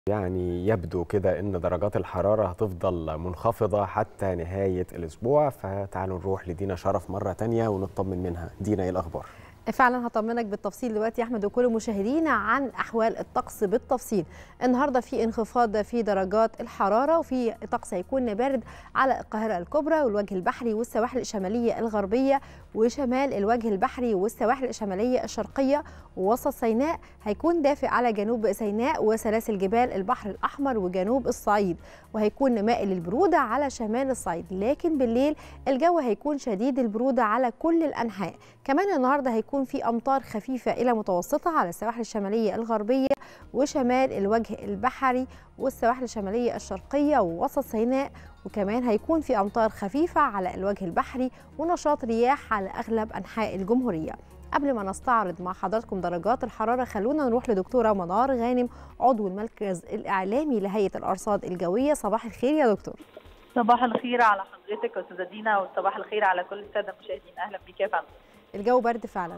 يعني يبدو كده ان درجات الحراره هتفضل منخفضه حتى نهايه الاسبوع فتعالوا نروح لدينا شرف مره تانية ونطمن منها دينا ايه الاخبار فعلا هطمنك بالتفصيل دلوقتي يا احمد وكل مشاهدينا عن احوال الطقس بالتفصيل النهارده في انخفاض في درجات الحراره وفي طقس هيكون بارد على القاهره الكبرى والوجه البحري والسواحل الشماليه الغربيه وشمال الوجه البحري والسواحل الشماليه الشرقيه ووسط سيناء هيكون دافئ على جنوب سيناء وسلاسل جبال البحر الاحمر وجنوب الصعيد وهيكون مائل للبروده على شمال الصعيد لكن بالليل الجو هيكون شديد البروده على كل الانحاء كمان النهارده هيكون في امطار خفيفه الى متوسطه على السواحل الشماليه الغربيه وشمال الوجه البحري والسواحل الشماليه الشرقيه ووسط سيناء وكمان هيكون في امطار خفيفه على الوجه البحري ونشاط رياح على اغلب انحاء الجمهوريه قبل ما نستعرض مع حضراتكم درجات الحراره خلونا نروح لدكتوره منار غانم عضو المركز الاعلامي لهيئه الارصاد الجويه صباح الخير يا دكتور صباح الخير على حضرتك يا استاذه دينا وصباح الخير على كل الساده المشاهدين اهلا بيك يا فندم الجو برد فعلا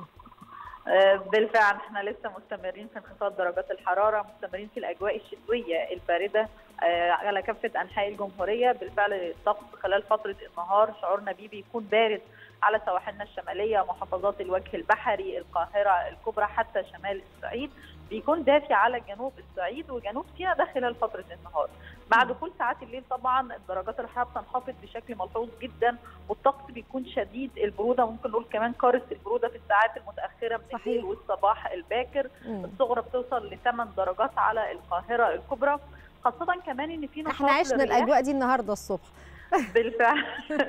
بالفعل احنا لسه مستمرين في انخفاض درجات الحراره مستمرين في الاجواء الشتويه البارده على كافه انحاء الجمهوريه بالفعل الطقس خلال فتره النهار شعورنا بيه بيكون بارد على سواحلنا الشماليه محافظات الوجه البحري القاهره الكبرى حتى شمال الصعيد بيكون دافي على جنوب الصعيد وجنوب سيناء ده خلال فتره النهار مع دخول ساعات الليل طبعا درجات الحراره بتنخفض بشكل ملحوظ جدا والطقس بيكون شديد البروده ممكن نقول كمان قارس البروده في الساعات المتاخره من صحيح. الليل والصباح الباكر الصغرى بتوصل ل 8 درجات على القاهره الكبرى خاصه كمان ان في نشاط احنا عشنا للرياح. الاجواء دي النهارده الصبح بالفعل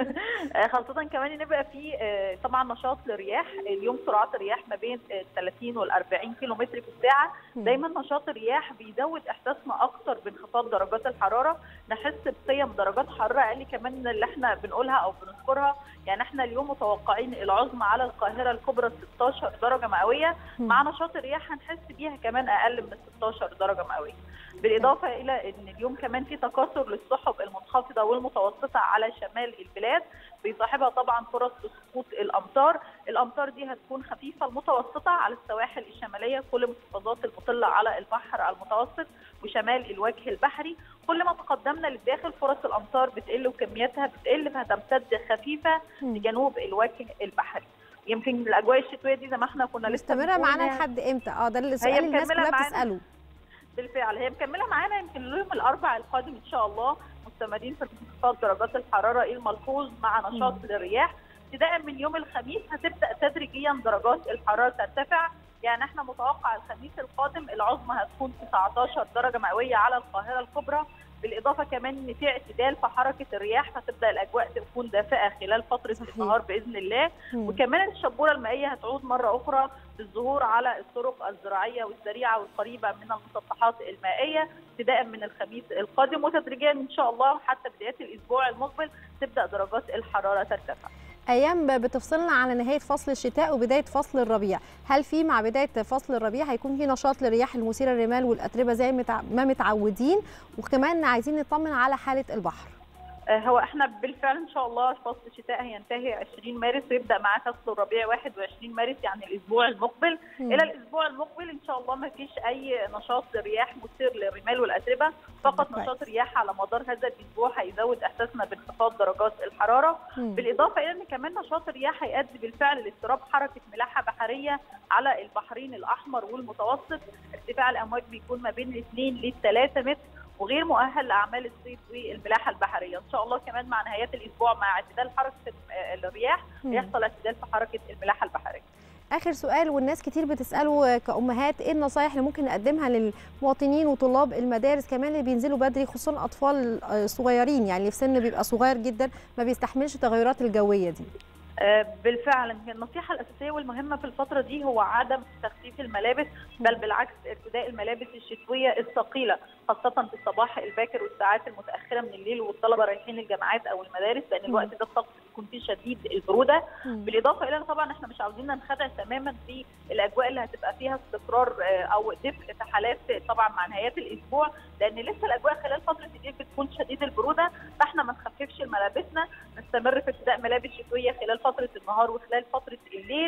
خاصة كمان ان بقى في آه، طبعا نشاط للرياح اليوم سرعات الرياح ما بين آه، 30 وال 40 كيلو متر في الساعة دايما نشاط الرياح بيزود احساسنا اكتر بانخفاض درجات الحرارة نحس بقيم درجات حرارة اقل كمان من اللي احنا بنقولها او بنذكرها يعني احنا اليوم متوقعين العظمى على القاهرة الكبرى 16 درجة مئوية مع نشاط الرياح هنحس بيها كمان اقل من 16 درجة مئوية بالاضافه الى ان اليوم كمان في تكاثر للسحب المنخفضه والمتوسطه على شمال البلاد بيصاحبها طبعا فرص لسقوط الامطار، الامطار دي هتكون خفيفه المتوسطه على السواحل الشماليه كل المحافظات المطله على البحر المتوسط وشمال الوجه البحري، كل ما تقدمنا للداخل فرص الامطار بتقل وكمياتها بتقل فهتمتد خفيفه لجنوب الوجه البحري. يمكن الاجواء الشتويه دي زي ما احنا كنا لسه مستمره بنقول معانا إنها- لحد امتى اه ده السؤال اللي الناس مكملة كلها معانا. بتساله بالفعل هي مكمله معانا يمكن اليوم الاربع القادم ان شاء الله مستمرين في انخفاض درجات الحراره الملحوظ مع نشاط للرياح ابتداء من يوم الخميس هتبدا تدريجيا درجات الحراره ترتفع يعني احنا متوقع الخميس القادم العظمى هتكون 19 درجه مئويه على القاهره الكبرى بالاضافه كمان ان في اعتدال في حركه الرياح فتبدا الاجواء تكون دافئه خلال فتره صحيح. النهار باذن الله مم. وكمان الشبوره المائيه هتعود مره اخرى للظهور على الطرق الزراعيه والسريعه والقريبه من المسطحات المائيه ابتداء من الخميس القادم وتدريجيا ان شاء الله حتى بدايه الاسبوع المقبل تبدا درجات الحراره ترتفع. ايام بتفصلنا على نهايه فصل الشتاء وبدايه فصل الربيع هل في مع بدايه فصل الربيع هيكون في نشاط للرياح المثيره للرمال والاتربه زي متع- ما متعودين وكمان عايزين نطمن على حاله البحر آه، هو احنا بالفعل ان شاء الله فصل الشتاء هينتهي 20 مارس ويبدا معاه فصل الربيع 21 مارس يعني الاسبوع المقبل مم. الى الاسبوع المقبل ان شاء الله ما فيش اي نشاط رياح مثير للرمال والاتربه فقط كويس. نشاط رياح على مدار هذا الاسبوع هيزود احساسنا بانخفاض درجات الحراره مم. بالاضافه الى ان كمان نشاط الرياح هيؤدي بالفعل لاضطراب حركه ملاحه بحريه على البحرين الاحمر والمتوسط ارتفاع الامواج بيكون ما بين الاثنين للثلاثة متر وغير مؤهل لاعمال الصيد والملاحه البحريه ان شاء الله كمان مع نهايات الاسبوع مع اعتدال حركه آه، الرياح مم. يحصل اعتدال في حركه الملاحه البحريه اخر سؤال والناس كتير بتساله كامهات ايه النصايح اللي ممكن نقدمها للمواطنين وطلاب المدارس كمان اللي بينزلوا بدري خصوصا اطفال آه، صغيرين يعني في سن بيبقى صغير جدا ما بيستحملش التغيرات الجويه دي آه، بالفعل يمكن النصيحه الاساسيه والمهمه في الفتره دي هو عدم تخفيف الملابس بل بالعكس ارتداء الملابس الشتويه الثقيله خاصه في الصباح الباكر والساعات المتاخره من الليل والطلبه رايحين الجامعات او المدارس لان الوقت ده الطقس بيكون فيه شديد البروده مم. بالاضافه الى إن طبعا احنا مش عاوزين ننخدع تماما في الاجواء اللي هتبقى فيها استقرار آه، او دفء في حالات طبعا مع نهايات الاسبوع لان لسه الاجواء خلال فتره الليل بتكون شديد البروده فاحنا ما نخففش ملابسنا نستمر في ارتداء ملابس شتويه خلال فتره النهار وخلال فتره الليل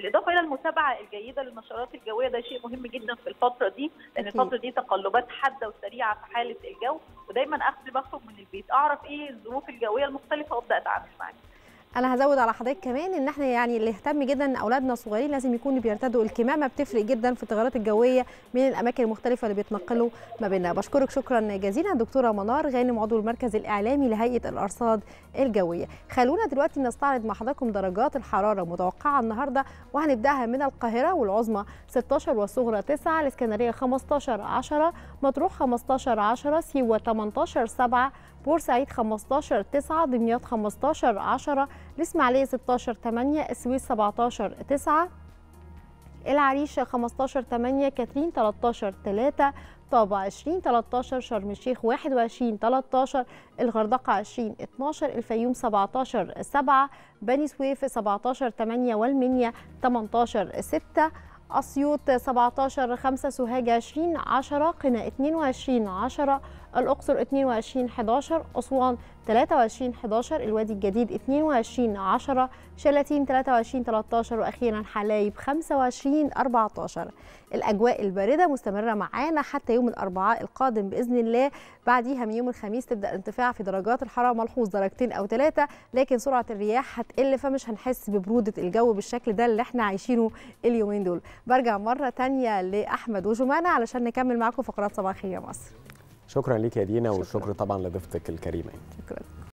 بالاضافه الى المتابعه الجيده للنشرات الجويه ده شيء مهم جدا في الفتره دي لان أكيد. الفتره دي تقلبات حاده وسريعه في حاله الجو ودايما قبل ما اخرج من البيت اعرف ايه الظروف الجويه المختلفه وابدا اتعامل معاها انا هزود على حضرتك كمان ان احنا يعني اللي يهتم جدا ان اولادنا الصغيرين لازم يكونوا بيرتدوا الكمامه بتفرق جدا في التغيرات الجويه من الاماكن المختلفه اللي بيتنقلوا ما بيننا بشكرك شكرا جزيلا دكتوره منار غانم عضو المركز الاعلامي لهيئه الارصاد الجويه خلونا دلوقتي نستعرض مع حضراتكم درجات الحراره المتوقعه النهارده وهنبداها من القاهره والعظمى 16 والصغرى 9 الاسكندريه 15 10 مطروح 15 10 سيوه 18 7 بورسعيد 15 9 دمياط 15 10 الإسماعيلية 16 8 السويس 17 9 العريش 15 8 كاترين 13 3 طابة 20 13 شرم الشيخ 21 13 الغردقة 20 12 الفيوم 17 7 بني سويف 17 8 والمنيا 18 6 أسيوط 17 5 سوهاج 20 10 قنا 22 10 الأقصر 22 11 أسوان 23 11 الوادي الجديد 22 10 شلاتين 23 13 وأخيرا حلايب 25 14 الأجواء الباردة مستمرة معانا حتى يوم الأربعاء القادم بإذن الله بعديها من يوم الخميس تبدأ الارتفاع في درجات الحرارة ملحوظ درجتين أو ثلاثة لكن سرعة الرياح هتقل فمش هنحس ببرودة الجو بالشكل ده اللي احنا عايشينه اليومين دول برجع مرة تانية لأحمد وجمانة علشان نكمل معاكم فقرات صباح الخير يا مصر شكرا ليك يا دينا شكراً. والشكر طبعا لضيفتك الكريمه شكرا